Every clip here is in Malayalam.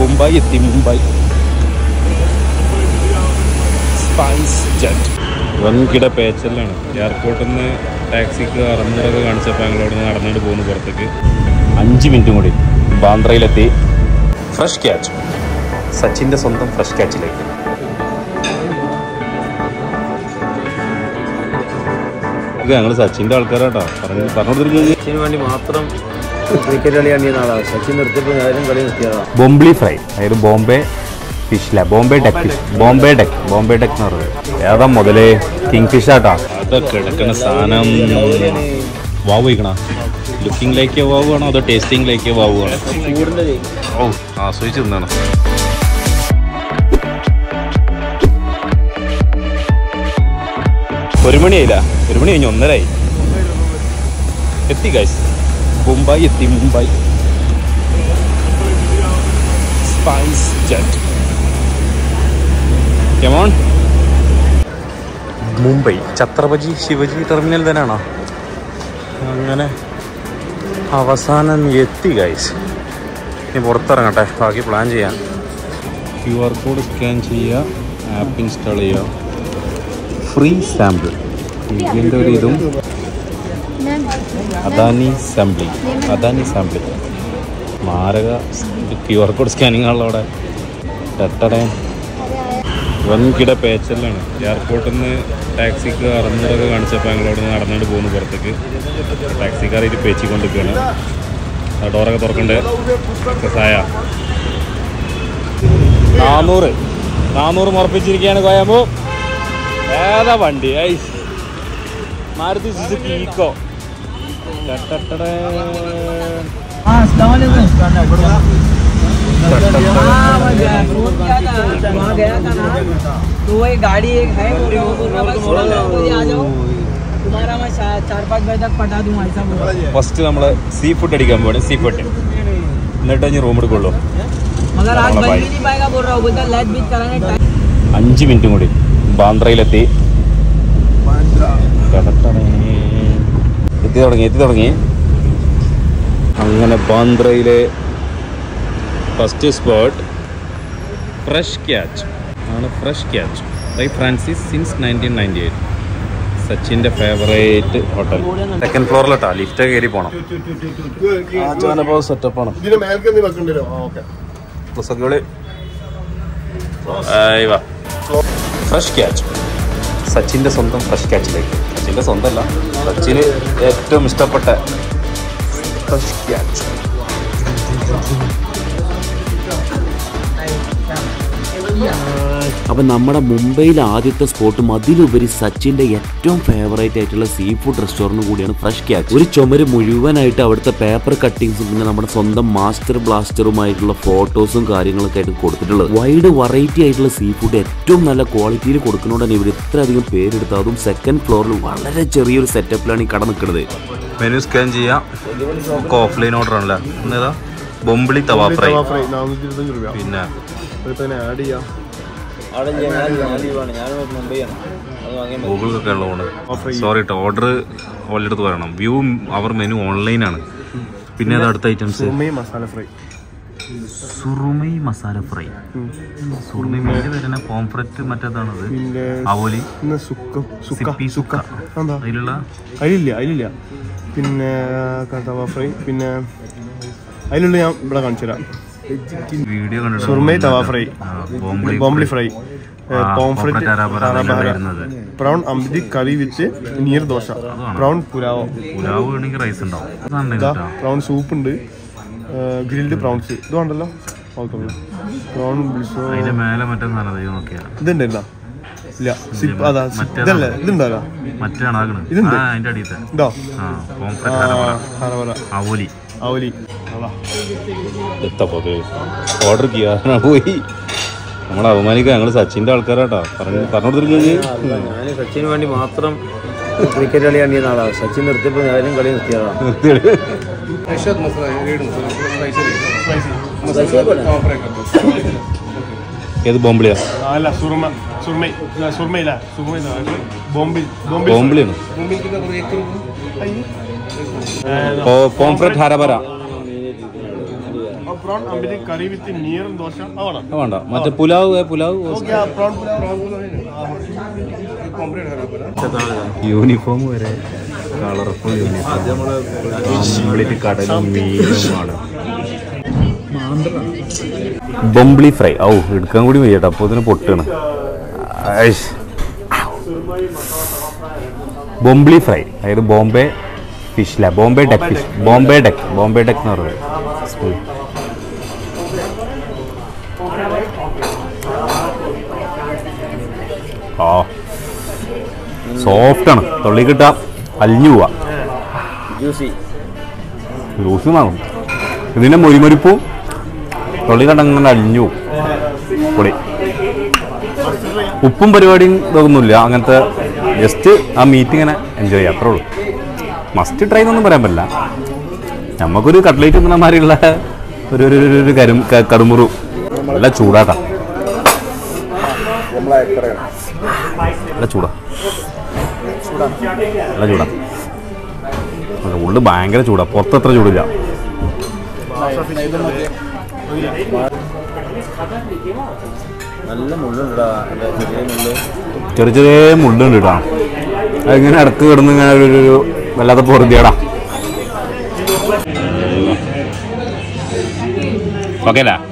മുംബൈ എത്തി മുംബൈ സ്പൈസ് ജെറ്റ് വൻകിട പേച്ചലാണ് എയർപോർട്ടിൽ നിന്ന് ടാക്സിക്ക് അറുന്നൂറൊക്കെ കാണിച്ചപ്പോൾ ഞങ്ങളോട് നടന്നിട്ട് പോകുന്നു പുറത്തേക്ക് അഞ്ച് മിനിറ്റും കൂടി ബാന്ദ്രയിലെത്തി ഫ്രഷ് ക്യാച്ച് സച്ചിൻ്റെ സ്വന്തം ഫ്രഷ് ക്യാച്ചിലേക്ക് ഇത് ഞങ്ങൾ സച്ചിൻ്റെ ആൾക്കാരാട്ടോ പറഞ്ഞു പറഞ്ഞു സച്ചിന് വേണ്ടി മാത്രം ക്രിക്കറ്റ് കളി കണ്ടിരുന്ന ആളാണ് സച്ചിൻ നിർത്തിയപ്പോൾ ഞാനും കളി നിർത്തിയതാണ് ബൊംബ്ലി ഫ്രൈ അതായത് ബോംബെ ഫിഷില Bombay duck fish Bombay duck Bombay duck എന്ന് പറയുന്നത് ഏതാ മുതലേ കിങ് ഫിഷ് ആട്ടാ അതൊക്കെ എടുക്കുന്ന സാധനം വാവ് വയ്ക്കണ ലുക്കിംഗ് ലേക്ക് വാവ് ആണോ അതോ ടേസ്റ്റിംഗ് ലേക്ക് വാവ് ആണോ ചൂടിൻ്റെ ഓ ആസ്വദിച്ച് തിന്നാണ് ഒരു മണിയായില്ല ഒരു മണി കഴിഞ്ഞു ഒന്നരായി എത്തി ഗൈസ് മുംബൈ എത്തി Mumbai SpiceJet come on Mumbai Chhatrapati Shivaji terminal തന്നെയാണോ അങ്ങനെ അവസാനം എത്തി ഗൈസ് ഇനി പുറത്തിറങ്ങട്ടെ ബാക്കി പ്ലാൻ ചെയ്യാം ക്യു ആർ കോഡ് സ്കാൻ ചെയ്യുക ആപ്പ് ഇൻസ്റ്റാൾ ചെയ്യുക ഫ്രീ സാമ്പിൾ ഇതിൻ്റെ ഒരു ഇതും അദാനി സാമ്പിളിങ് അദാനി സാമ്പിളിങ് മാരക ക്യു ആർ കോഡ് സ്കാനിങ് ആണല്ലോ അവിടെ ടെട്ടടേ വൻകിട പേച്ചലാണ് എയർപോർട്ടിൽ നിന്ന് ടാക്സിക്ക് അറുന്നൂറൊക്കെ കാണിച്ചപ്പോൾ ഞങ്ങളോട് നടന്നിട്ട് പോകുന്നു പുറത്തേക്ക് ടാക്സിക്കാർ ഇത് പേച്ചിക്കൊണ്ടിരിക്കുകയാണ് ആ ഡോറൊക്കെ തുറക്കണ്ടേ സായ നാനൂറ് നാനൂറ് മുറപ്പിച്ചിരിക്കുകയാണ് കോയമ്പോ ഏതാ വണ്ടി ഐസ് മാരുതി സുസുക്കി ഈക്കോ ടട്ടട്ടടേ. हाँ मैं गया फोन किया था वहाँ गया था ना तो वो एक गाड़ी एक है बोल रहा हूँ बोल रहा भाई सोलह नौ बजे आ जाओ तुम्हारा मैं शा- चार पाँच बजे तक पटा दूँ ऐसा बोल रहा है। ഫസ്റ്റ് നമ്മൾ സീ ഫുഡ് അടിക്കാൻ പോവാണ് സീ ഫുഡ് എന്നിട്ട് ഇനി റൂം എടുക്കുള്ളൂ मगर आज हमारा बन भाई। भी नहीं पाएगा बोल रहा हूँ बोलता लैच बीच कराने टाइम അഞ്ച് മിനിറ്റും കൂടി ബാന്ദ്രയിലെത്തി ടടട്ടടേ. എത്തി തുടങ്ങി എത്തി തുടങ്ങി അങ്ങനെ ബാന്ദ്രയിലെ ഫസ്റ്റ് സ്പോട്ട് ഫ്രഷ് ക്യാച്ച് ആണ് fresh catch by Francis since nineteen ninety eight സച്ചിൻ്റെ ഫേവറേറ്റ് ഹോട്ടൽ സെക്കൻഡ് ഫ്ലോറിലോട്ടാ ലിഫ്റ്റ് കയറി പോകണം ആചാനപ്പോൾ സെറ്റപ്പാണ് ഇതിന് മേൽക്ക് നീ വെക്കേണ്ടി വരും ഓക്കെ പുസ്തകങ്ങള് ഫ്രഷ് ക്യാച്ച് സച്ചിൻ്റെ സ്വന്തം ഫ്രഷ് ക്യാച്ചിലേക്ക് സച്ചിൻ്റെ സ്വന്തമല്ല സച്ചിന് ഏറ്റവും ഇഷ്ടപ്പെട്ട ഫ്രഷ് ക്യാച്ച് അപ്പം നമ്മുടെ മുംബൈയിലെ ആദ്യത്തെ സ്പോട്ടും അതിലുപരി സച്ചിന്റെ ഏറ്റവും ഫേവറേറ്റ് ആയിട്ടുള്ള സീ ഫുഡ് റെസ്റ്റോറൻറ്റ് കൂടിയാണ് ഫ്രഷ് ക്യാച്ച് ഒരു ചുമര് മുഴുവനായിട്ട് അവിടുത്തെ പേപ്പർ കട്ടിങ്സും പിന്നെ നമ്മുടെ സ്വന്തം മാസ്റ്റർ ബ്ലാസ്റ്ററുമായിട്ടുള്ള ഫോട്ടോസും കാര്യങ്ങളൊക്കെ ആയിട്ട് കൊടുത്തിട്ടുള്ളത് വൈഡ് വെറൈറ്റി ആയിട്ടുള്ള സീ ഫുഡ് ഏറ്റവും നല്ല ക്വാളിറ്റിയിൽ കൊടുക്കുന്നതുകൊണ്ട് തന്നെ ഇവർ ഇത്രയധികം പേരെടുത്ത് അതും സെക്കൻഡ് ഫ്ലോറിൽ വളരെ ചെറിയൊരു സെറ്റപ്പിലാണ് ഈ കട നിൽക്കുന്നത് മെനു സ്കാൻ ചെയ്യാം നമുക്ക് ഓഫ്ലൈൻ ഓർഡർ ആണല്ലേ എന്നേതാ ബൊമ്പിളി തവാ ഫ്രൈ ഫ്രൈ നാനൂറ്റി ഇരുപത്തഞ്ച് രൂപ പിന്നെ ഒരു തന്നെ ആഡ് ചെയ്യാം അവിടെ ഞാൻ ഞാൻ ലീവാണ് ഞാൻ മുംബൈയാണ് അത് വാങ്ങിയാൽ മതി ഗൂഗിളൊക്കെ ഉള്ളതുകൊണ്ട് സോറി കേട്ടോ ഓർഡർ ഓൾറെഡി വരണം വ്യൂ അവർ മെനു ഓൺലൈനാണ് പിന്നെ അത് അടുത്ത items surmai masala fry surmai masala fry surmai മീൻ്റെ വരുന്ന പോംഫ്രറ്റ് മറ്റേതാണത് പിന്നെ അവോലി ഇന്ന് സുക്ക സുക്ക സിപ്പി സുക്ക എന്താ അതിലുള്ള അതിലില്ല അതിലില്ല പിന്നെ കട്ടവ ഫ്രൈ പിന്നെ അതിലുള്ള ഞാൻ ഇവിടെ കാണിച്ചു തരാം വീഡിയോ കണ്ടിട്ട് സുറുമൈ തവ ഫ്രൈ ബോംബിളി ബോംബിളി ഫ്രൈ ആ, പോംഫ്രറ്റ് പോംഫ്രറ്റ് അരാബറ അതിലാണ് വരുന്നത്. ബ്രൗൺ അമ്പി കറി വിത്ത് നീർ ദോശ ബ്രൗൺ പുലാവോ പുലാവ് വേണമെങ്കിൽ റൈസ് ഉണ്ടാവും അതാണ് ഇതാ കേട്ടോ ബ്രൗൺ സൂപ്പ് ഉണ്ട് ഗ്രിൽഡ് പ്രോൺസ് ഇത് വേണ്ടല്ലോ ഓക്കെ ബ്രൗൺ ബ്ലിസോ അതിന്റെ മേലെ മറ്റേ സാധനം ഇത് നോക്കിയാ ഇതുണ്ടായിരുന്നാ ഇല്ല സിപ്പ് അതാ സിപ്പ് മറ്റേതാണ്. ഇതല്ലേ ഇതുണ്ടല്ലോ മറ്റാണ് ആകണത് ഇതുണ്ട്. ആ അതിന്റെ അടിയത്തെ ഇതോ ആ പോംഫ്രറ്റ് അരാബറ ഹറവറ അവോലി അവലി അതാ എത്തപ്പത് ഓർഡർ ചെയ്യാൻ പോയി നമ്മളെ അപമാനിക്കുക ഞങ്ങൾ സച്ചിന്റെ ആൾക്കാരാട്ടോ പറഞ്ഞു പറഞ്ഞു കൊടുത്തിരിക്കുന്നത് ഞാൻ സച്ചിന് വേണ്ടി മാത്രം ക്രിക്കറ്റ് കളി കണ്ടിരുന്ന ആളാണ് സച്ചിൻ നിർത്തിയപ്പോൾ ഞാനും കളി നിർത്തിയതാണ് ഏത് ബോംബിളിയാ അല്ല സുർമ സുർമൈ സുർമയില്ല സുർമ ബോംബിൽ ബോംബിൽ ബോംബിളിയാണ് പോംഫ്രറ്റ് ഹരബര പ്രോൺ അമ്പിലി കറി വിത്ത് നീറും ദോശ ആ വേണം അത് വേണ്ട മറ്റേ പുലാവ് ഏ, പുലാവ് ഓക്കെ ആ പ്രോൺ കോംപ്ലീറ്റ് യൂണിഫോം വരെ കളർഫുൾ യൂണിഫോം കംപ്ലീറ്റ് കടലും മീനുമാണ് ബൊംബ്ലി ഫ്രൈ ഔ എടുക്കാൻ കൂടി വയ്യട്ടോ അപ്പോൾ ഇതിന് പൊട്ടാണ് ഐഷ്. ബൊംബ്ലി ഫ്രൈ അതായത് ബോംബെ ഫിഷില Bombay duck fish Bombay duck Bombay duck എന്ന് പറയുന്നത് ആ സോഫ്റ്റാണ് തൊള്ളി കിട്ടാ അലിഞ്ഞു പോവാ ജ്യൂസി ലൂസ് എന്നാണ് ഇതിന്റെ മൊരിമൊരിപ്പും തൊള്ളി കണ്ടങ്ങനെ അലിഞ്ഞു പോവും. പൊളി ഉപ്പും പരിപാടിയും ഇതൊന്നുമില്ല അങ്ങനത്തെ ജസ്റ്റ് ആ മീറ്റ് ഇങ്ങനെ എൻജോയ് ചെയ്യാം അത്രേ ഉള്ളൂ മസ്റ്റ് ട്രൈ എന്നൊന്നും പറയാൻ പറ്റില്ല നമുക്കൊരു കട്ട്ലേറ്റ് തിന്നുന്ന മാതിരിയുള്ള ഒരു ഒരു ഒരു- ഒരു കരും ക- കടുമുറു നല്ല ചൂടാട്ടാ നല്ല ചൂടാ നല്ല ചൂടാ അല്ല, ഉള്ളു ഭയങ്കര ചൂടാ പുറത്തത്ര ചൂടില്ല നല്ല മുള്ളുണ്ടാ ചെറിയ മുള്ളു ചെറിയ ചെറിയ മുള്ളുണ്ട് കേട്ടോ അതിങ്ങനെ ഇടക്ക് കിടന്ന് ഇങ്ങനെ ഒരു ഒരു വല്ലാത്ത പൊറുതിയടാ ഓക്കെ അല്ലേ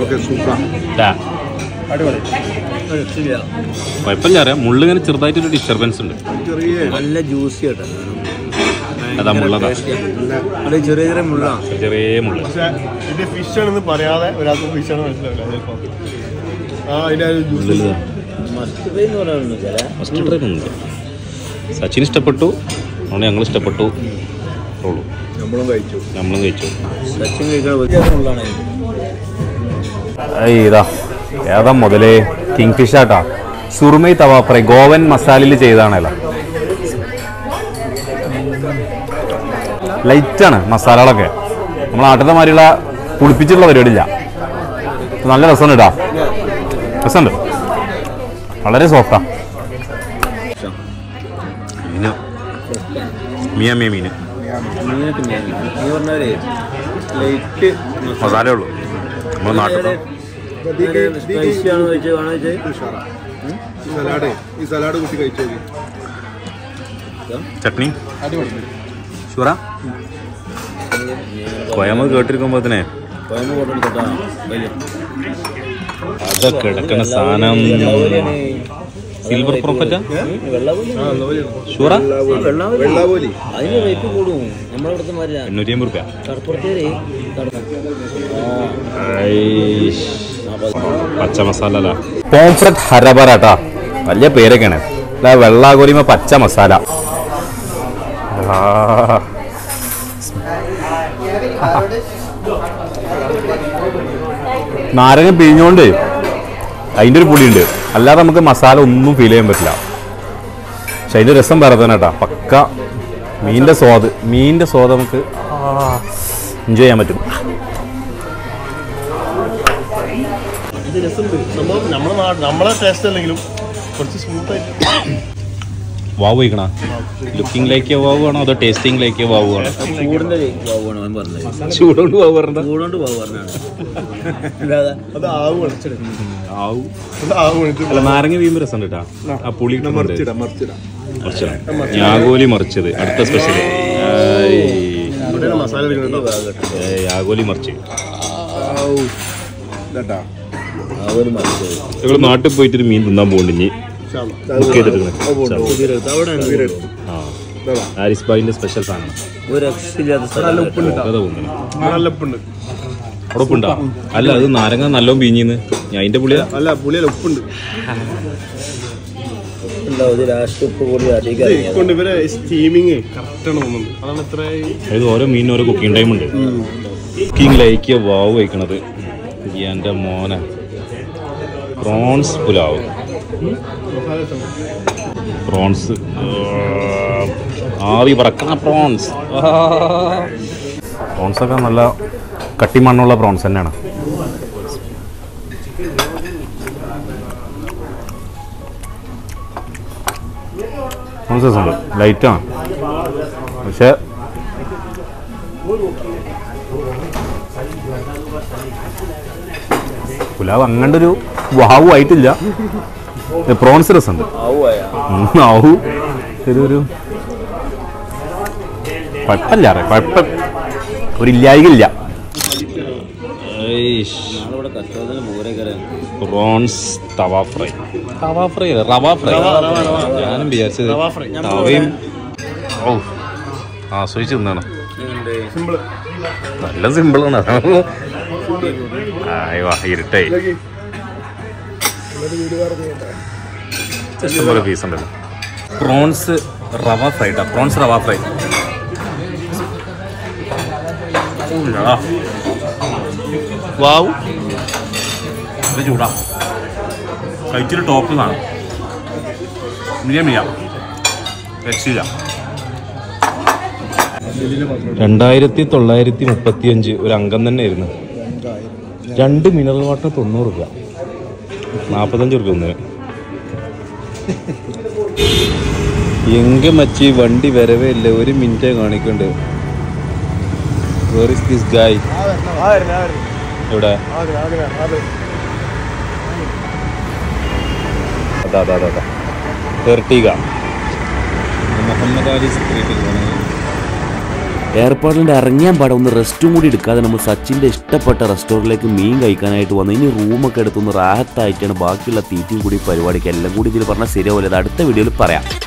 കുഴപ്പമില്ല അറിയാം മുള്ള് ഇങ്ങനെ ചെറുതായിട്ടൊരു ഡിസ്റ്റർബൻസ് ഉണ്ട് നല്ല ജ്യൂസി കേട്ടോ അതാ മുള്ളതാ അത് ചെറിയ ചെറിയ മുള്ളാണ് ചെറിയ മുള്ള് പക്ഷേ ഇത് ഫിഷ് ആണെന്ന് പറയാതെ ഒരാൾക്ക് ഫിഷ് ആണ് മനസ്സിലാവില്ല ചിലപ്പോ ആ അതിന്റെ ഒരു ജ്യൂസ് മസ്റ്റ് പേ എന്ന് പറയാനുണ്ട് ചില ഫസ്റ്റ് ട്രൈ ഒന്നുമില്ല സച്ചിൻ ഇഷ്ടപ്പെട്ടു അതുകൊണ്ട് ഞങ്ങൾ ഇഷ്ടപ്പെട്ടു ഉള്ളൂ നമ്മളും കഴിച്ചു നമ്മളും കഴിച്ചു സച്ചിൻ കഴിക്കാൻ വലിയ മുള്ളാണ് ഏയ് ഇതാ ഏതാ മുതലേ കിങ് ഫിഷ് ആട്ടാ സുറുമൈ തവ ഫ്രൈ ഗോവൻ മസാലയിൽ ചെയ്താണല്ലോ ലൈറ്റാണ് മസാലകളൊക്കെ നമ്മൾ നാട്ടിലത്തെ മാതിരിയുള്ള പുളിപ്പിച്ചിട്ടുള്ള പരിപാടിയില്ല നല്ല രസമുണ്ട് കേട്ടോ രസമുണ്ട് വളരെ സോഫ്റ്റാ മീന് മിയ മിയ മീന് മീനൊക്കെ മീൻ നീ പറഞ്ഞവരെ ലൈറ്റ് മസാലയേ ഉള്ളൂ നമ്മുടെ നാട്ടിൽ സ്പൈസി ആണോ ചോദിച്ചത് വേണോ ചോദിച്ചത് സലാഡ് ഈ സലാഡ് കുട്ടി കഴിച്ചു ചട്നി ഷുറ കോയമ്മ കേട്ടിരിക്കുമ്പോ തന്നെ കോയമ്പ് കൊണ്ടെടുക്കട്ടാ വലിയ അതൊക്കെ കിടക്കണ സാധനം സിൽവർ പ്രോഫറ്റാ ഷുറ വെള്ളാവലി അതിന് റേറ്റ് കൂടും നമ്മളെ ഇവിടുത്തെ മാതിരി എണ്ണൂറ്റി അമ്പത് റുപ്യ കടപ്പുറത്തേര് പച്ച മസാല അല്ല പോംഫ്രറ്റ് ഹരബറാട്ടാ വലിയ പേരൊക്കെയാണ് അല്ല വെള്ളാഗോലിമ പച്ച മസാല ആ. നാരങ്ങ പിഴിഞ്ഞോണ്ട് അതിൻ്റെ ഒരു പുളിയുണ്ട് അല്ലാതെ നമുക്ക് മസാല ഒന്നും ഫീൽ ചെയ്യാൻ പറ്റില്ല പക്ഷെ അതിൻ്റെ രസം വേറെ തന്നെ കേട്ടാ പക്ക മീനിൻ്റെ സ്വാദ് മീനിൻ്റെ സ്വാദ് നമുക്ക് എൻജോയ് ചെയ്യാൻ പറ്റും ഇത് രസമുണ്ട് സംഭവം നമ്മുടെ നാട് നമ്മളെ ടേസ്റ്റ് അല്ലെങ്കിലും കുറച്ച് സ്മൂത്ത് ആയിട്ട് വാവ് കഴിക്കണ ലുക്കിംഗ് ലൈക്ക് വാവ് ആണോ അതോ ടേസ്റ്റിംഗ് ലൈക്ക് വാവ് ആണോ ചൂടിന്റെ വാവാണ് അവൻ പറഞ്ഞത് ചൂടുകൊണ്ട് വാവ് പറഞ്ഞ ചൂടുകൊണ്ട് വാവ് പറഞ്ഞാണ് അല്ലാതെ അത് ആവുകയാണ് ആവു അത് ആവുകയാണ് അല്ല നാരങ്ങ വീമ്പ് രസം കേട്ടാ ആ പുളി മറിച്ചിടാം മറിച്ചിടാം മറിച്ചിടാം ഞാഗോലി മറിച്ചത് അടുത്ത സ്പെഷ്യൽ ഇവിടെയാണ് മസാല വരുന്നത് യാഗോലി മറിച്ച് ഇതാ അവര് മറിച്ചത് ഞങ്ങൾ നാട്ടിൽ പോയിട്ട് ഒരു മീൻ തിന്നാൻ പോകുന്നുണ്ട് ബുക്ക് ചെയ്തിട്ടുണ്ട് അവിടെ ആ ഹാരിസ് ബായിന്റെ സ്പെഷ്യൽ സാധനം ഒരു രക്ഷയില്ലാത്ത സ്ഥലം പോകാതെ തോന്നുന്നു നല്ല ഉപ്പുണ്ട് അവിടെ ഉപ്പുണ്ടോ അല്ല അത് നാരങ്ങ നല്ലോണം പിഞ്ഞിന്ന് ഞാൻ അതിന്റെ പുളിയാ അല്ല പുളിയല്ല ഉപ്പുണ്ട് ഉണ്ടാവും ഇത് ലാസ്റ്റ് ഉപ്പ് കൂടി അധികം ഇറങ്ങിയത് ഇപ്പുണ്ട് ഇവരെ സ്റ്റീമിങ് കറക്റ്റ് ആണ് തോന്നുന്നത് അതാണ് ഇത്ര അതായത് ഓരോ മീനിനും ഓരോ കുക്കിംഗ് ടൈം ഉണ്ട് കുക്കിംഗ് ലൈക്ക് വാവ് വയ്ക്കണത് എൻ്റെ മോനെ പ്രോൺസ് പുലാവ് പ്രോൺസ് ആവി പറക്കണ പ്രോൺസ് പ്രോൺസ് ഒക്കെ നല്ല കട്ടിമണ്ണുള്ള പ്രോൺസ് തന്നെയാണ് പ്രോൺസ് ഉണ്ട് ലൈറ്റാണ് പക്ഷേ പുലാവ് അങ്ങണ്ടൊരു വാവു ആയിട്ടില്ല പ്രോൺസ് രസമുണ്ട് ഉം, ആവു ഒരു ഒരു കുഴപ്പമില്ല അറിയാം കുഴപ്പം ഒരു ഇല്ലായികില്ല prawns tawa fry tawa fry അല്ല റവ ഫ്രൈ ഞാനും വിചാരിച്ചത് തവയും ഓ ആസ്വദിച്ച് തിന്നാണ് നല്ല സിമ്പിളാണ് അയ്യോ ഇരുട്ടായി ഇഷ്ടംപോലെ പീസ് ഉണ്ടല്ലോ പ്രോൺസ് റവ ഫ്രൈ ട്ടാ പ്രോൺസ് റവ ഫ്രൈ വാവ് ഇത് ചൂടാ കഴിച്ചിട്ട് ടോപ്പ് കാണും മീഡിയം ചെയ്യാം രക്ഷയില്ല രണ്ടായിരത്തി തൊള്ളായിരത്തി മുപ്പത്തി അഞ്ച് ഒരു അംഗം തന്നെ ആയിരുന്നു രണ്ട് മിനറൽ വാട്ടർ തൊണ്ണൂറ് രൂപ നാൽപ്പത്തഞ്ച് രൂപ ഒന്നിന് എങ്ക മച്ചി വണ്ടി വരവേ ഇല്ല ഒരു മിനിറ്റേ കാണിക്കണ്ട് വേർ ഇസ് ദിസ് ഗായ് ഇവിടെ അതാ അതാ അതാ അതാ എർട്ടിക മുഹമ്മദ് അലി സെക്രട്ടറി എയർപോർട്ടിൽ ഇറങ്ങിയാൻ പാടാം ഒന്ന് റെസ്റ്റും കൂടി എടുക്കാതെ നമ്മൾ സച്ചിൻ്റെ ഇഷ്ടപ്പെട്ട റെസ്റ്റോറൻറ്റിലേക്ക് മീൻ കഴിക്കാനായിട്ട് വന്നു ഇനി റൂമൊക്കെ എടുത്തൊന്ന് റാഹത്തായിട്ടാണ് ബാക്കിയുള്ള തീറ്റയും കൂടി പരിപാടിക്ക് എല്ലാം കൂടി ഇതിൽ പറഞ്ഞാൽ ശരിയാവില്ല അത് അടുത്ത വീഡിയോയിൽ പറയാം